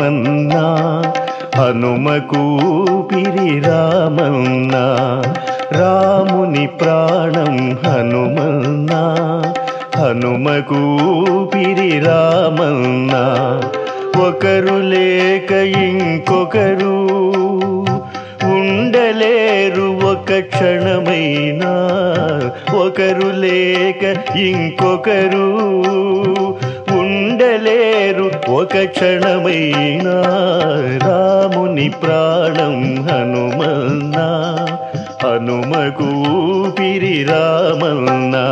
హనుమన్నా హనుమకు పిరి రామన్నా రాముని ప్రాణం హనుమన్నా హనుమకు పిరి రామన్నా ఒకరు లేక ఇంకొకరు ఉండలేరు ఒక క్షణమైనా ఒకరు లేక ఇంకొకరు ఉండలేరు ఒక క్షణమైనా రాముని ప్రాణం హనుమన్నా హనుమకు పిరి రామన్నా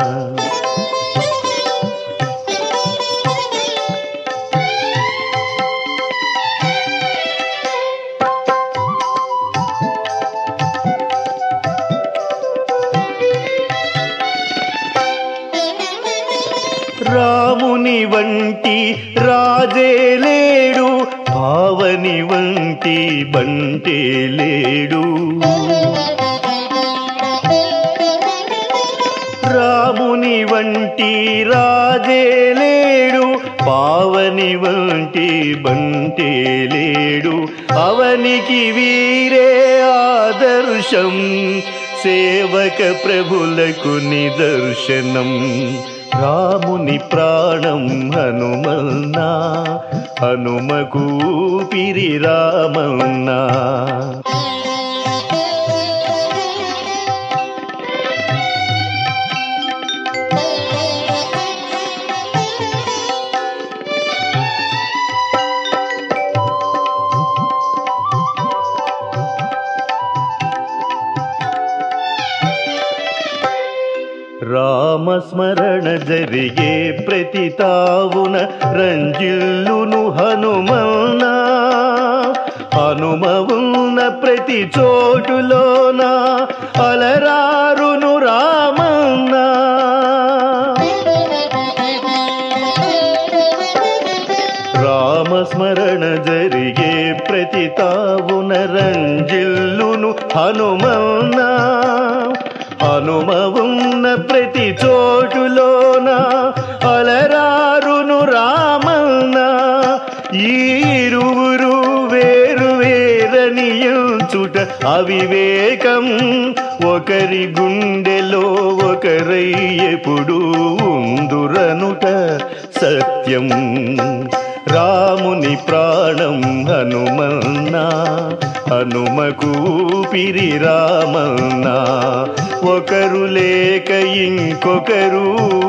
రాముని వంటి రాజే లేడు పావని వంటి బంటే లేడు రాముని వంటి రాజే లేడు పావని వంటి బంటే లేడు అవనికి వీరే ఆదర్శం సేవక ప్రభులకు నిదర్శనం రాముని ప్రాణం హనుమన్నా హనుమకు పిరి రామన్నా రామస్మరణ జరిగే ప్రతి తావున రంజిల్లును హనుమన్నా హనుమవున్న ప్రతి చోటులోన అలరారును రామన్నా రామస్మరణ జరిగే ప్రతి తావున రంజిల్లును హనుమన్నా హనుమవున్న ప్రతి చోటులోన అలరారును రామన్నా ఈ ఇరువురు వేరు వేరనియుచుట అవివేకం ఒకరి గుండెలో ఒకరై ఎప్పుడు ఉందురనుట సత్యం రాముని ప్రాణం హనుమన్నా హనుమకు పిరి రామన్నా ఒకరు లేక ఇంకొకరు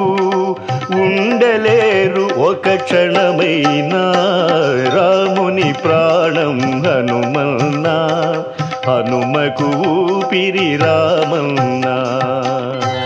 ఉండలేరు ఒక క్షణమైనా రాముని ప్రాణం హనుమన్నా హనుమకు పిరి రామన్నా